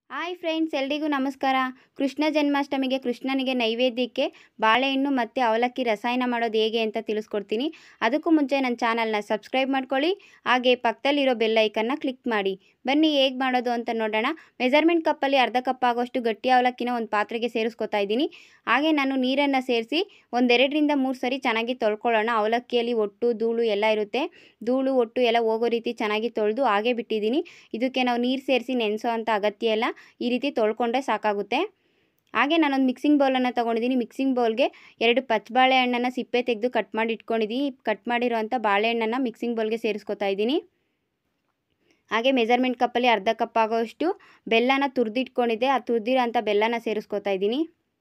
hi friends ಎಲ್ರಿಗೂ ನಮಸ್ಕಾರ ಕೃಷ್ಣ ಜನ್ಮಾಷ್ಟಮಿಗೆ ಕೃಷ್ಣನಿಗೆ ನೈವೇದ್ಯಕ್ಕೆ ಬಾಳೆಹಣ್ಣು ಮತ್ತು ಅವಲಕ್ಕಿ ರಸಾಯನ ಮಾಡೋದು ಹೇಗೆ ಅಂತ ತಿಳಿಸ್ಕೊಡ್ತೀನಿ ಅದಕ್ಕೂ ಮುಂಚೆ ನನ್ನ ಚಾನಲ್ನ ಸಬ್ಸ್ಕ್ರೈಬ್ ಮಾಡ್ಕೊಳ್ಳಿ ಹಾಗೆ ಪಕ್ಕದಲ್ಲಿರೋ ಬೆಲ್ ಐಕನ್ನ ಕ್ಲಿಕ್ ಮಾಡಿ ಬನ್ನಿ ಹೇಗೆ ಮಾಡೋದು ಅಂತ ನೋಡೋಣ ಮೆಜರ್ಮೆಂಟ್ ಕಪ್ಪಲ್ಲಿ ಅರ್ಧ ಕಪ್ ಆಗೋಷ್ಟು ಗಟ್ಟಿ ಅವಲಕ್ಕಿನ ಒಂದು ಪಾತ್ರೆಗೆ ಸೇರಿಸ್ಕೊತಾ ಇದ್ದೀನಿ ಹಾಗೆ ನಾನು ನೀರನ್ನು ಸೇರಿಸಿ ಒಂದೆರಡರಿಂದ ಮೂರು ಸರಿ ಚೆನ್ನಾಗಿ ತೊಳ್ಕೊಳ್ಳೋಣ ಅವಲಕ್ಕಿಯಲ್ಲಿ ಒಟ್ಟು ಧೂಳು ಎಲ್ಲ ಇರುತ್ತೆ ಧೂಳು ಒಟ್ಟು ಎಲ್ಲ ಹೋಗೋ ರೀತಿ ಚೆನ್ನಾಗಿ ತೊಳೆದು ಹಾಗೆ ಬಿಟ್ಟಿದ್ದೀನಿ ಇದಕ್ಕೆ ನಾವು ನೀರು ಸೇರಿಸಿ ನೆನೆಸೋ ಅಂಥ ಅಗತ್ಯ ಇಲ್ಲ ಈ ರೀತಿ ತೊಳ್ಕೊಂಡ್ರೆ ಸಾಕಾಗುತ್ತೆ ಹಾಗೆ ನಾನೊಂದು ಮಿಕ್ಸಿಂಗ್ ಬೌಲನ್ನು ತೊಗೊಂಡಿದ್ದೀನಿ ಮಿಕ್ಸಿಂಗ್ ಬೌಲ್ಗೆ ಎರಡು ಪಚ್ಚ ಬಾಳೆಹಣ್ಣನ್ನು ಸಿಪ್ಪೆ ತೆಗೆದು ಕಟ್ ಮಾಡಿ ಇಟ್ಕೊಂಡಿದ್ದೀನಿ ಕಟ್ ಮಾಡಿರೋಂಥ ಬಾಳೆಹಣ್ಣನ್ನು ಮಿಕ್ಸಿಂಗ್ ಬೌಲ್ಗೆ ಸೇರಿಸ್ಕೊತಾ ಇದ್ದೀನಿ ಹಾಗೆ ಮೆಜರ್ಮೆಂಟ್ ಕಪ್ಪಲ್ಲಿ ಅರ್ಧ ಕಪ್ ಆಗೋಷ್ಟು ಬೆಲ್ಲನ ತುರಿದಿಟ್ಕೊಂಡಿದ್ದೆ ಆ ತುರಿದಿರೋ ಅಂಥ ಬೆಲ್ಲನ ಸೇರಿಸ್ಕೊತಾ ಇದ್ದೀನಿ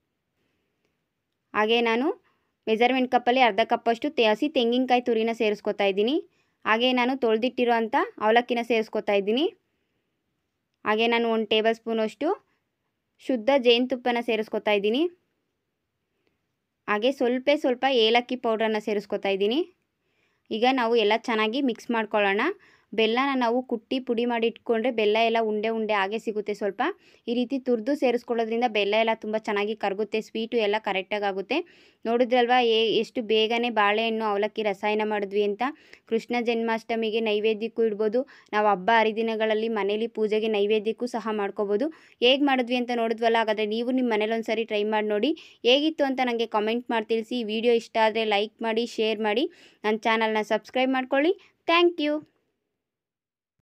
ಹಾಗೆ ನಾನು ಮೆಜರ್ಮೆಂಟ್ ಕಪ್ಪಲ್ಲಿ ಅರ್ಧ ಕಪ್ಪಷ್ಟು ತೆ ಹಸಿ ತೆಂಗಿನಕಾಯಿ ತುರಿನ ಸೇರಿಸ್ಕೊತಾ ಇದ್ದೀನಿ ಹಾಗೆ ನಾನು ತೊಳೆದಿಟ್ಟಿರೋ ಅಂಥ ಅವಲಕ್ಕಿನ ಸೇರಿಸ್ಕೊತಾ ಇದ್ದೀನಿ ಹಾಗೆ ನಾನು ಒಂದು ಟೇಬಲ್ ಸ್ಪೂನಷ್ಟು ಶುದ್ಧ ಜೇನುತುಪ್ಪನ ಸೇರಿಸ್ಕೊತಾ ಇದ್ದೀನಿ ಹಾಗೆ ಸ್ವಲ್ಪ ಸ್ವಲ್ಪ ಏಲಕ್ಕಿ ಪೌಡ್ರನ್ನು ಸೇರಿಸ್ಕೊತಾ ಇದ್ದೀನಿ ಈಗ ನಾವು ಎಲ್ಲ ಚೆನ್ನಾಗಿ ಮಿಕ್ಸ್ ಮಾಡ್ಕೊಳ್ಳೋಣ ಬೆಲ್ಲನ ನಾವು ಕುಟ್ಟಿ ಪುಡಿ ಮಾಡಿ ಇಟ್ಕೊಂಡ್ರೆ ಬೆಲ್ಲ ಎಲ್ಲ ಉಂಡೆ ಉಂಡೆ ಹಾಗೆ ಸಿಗುತ್ತೆ ಸ್ವಲ್ಪ ಈ ರೀತಿ ತುರಿದು ಸೇರಿಸ್ಕೊಳ್ಳೋದ್ರಿಂದ ಬೆಲ್ಲ ಎಲ್ಲ ತುಂಬ ಚೆನ್ನಾಗಿ ಕರಗುತ್ತೆ ಸ್ವೀಟು ಎಲ್ಲ ಕರೆಕ್ಟಾಗಿ ಆಗುತ್ತೆ ನೋಡಿದ್ರಲ್ವಾ ಏ ಎಷ್ಟು ಬೇಗನೆ ಬಾಳೆಹಣ್ಣು ಅವಲಕ್ಕಿ ರಸಾಯನ ಮಾಡಿದ್ವಿ ಅಂತ ಕೃಷ್ಣ ಜನ್ಮಾಷ್ಟಮಿಗೆ ನೈವೇದ್ಯಕ್ಕೂ ಇಡ್ಬೋದು ನಾವು ಹಬ್ಬ ಹರಿದಿನಗಳಲ್ಲಿ ಮನೇಲಿ ಪೂಜೆಗೆ ನೈವೇದ್ಯಕ್ಕೂ ಸಹ ಮಾಡ್ಕೋಬೋದು ಹೇಗೆ ಮಾಡಿದ್ವಿ ಅಂತ ನೋಡಿದ್ವಲ್ಲ ಹಾಗಾದರೆ ನೀವು ನಿಮ್ಮ ಮನೇಲಿ ಒಂದು ಸರಿ ಟ್ರೈ ಮಾಡಿ ನೋಡಿ ಹೇಗಿತ್ತು ಅಂತ ನನಗೆ ಕಮೆಂಟ್ ಮಾಡಿ ತಿಳಿಸಿ ಈ ವಿಡಿಯೋ ಇಷ್ಟ ಆದರೆ ಲೈಕ್ ಮಾಡಿ ಶೇರ್ ಮಾಡಿ ನನ್ನ ಚಾನಲ್ನ ಸಬ್ಸ್ಕ್ರೈಬ್ ಮಾಡ್ಕೊಳ್ಳಿ ಥ್ಯಾಂಕ್ ಯು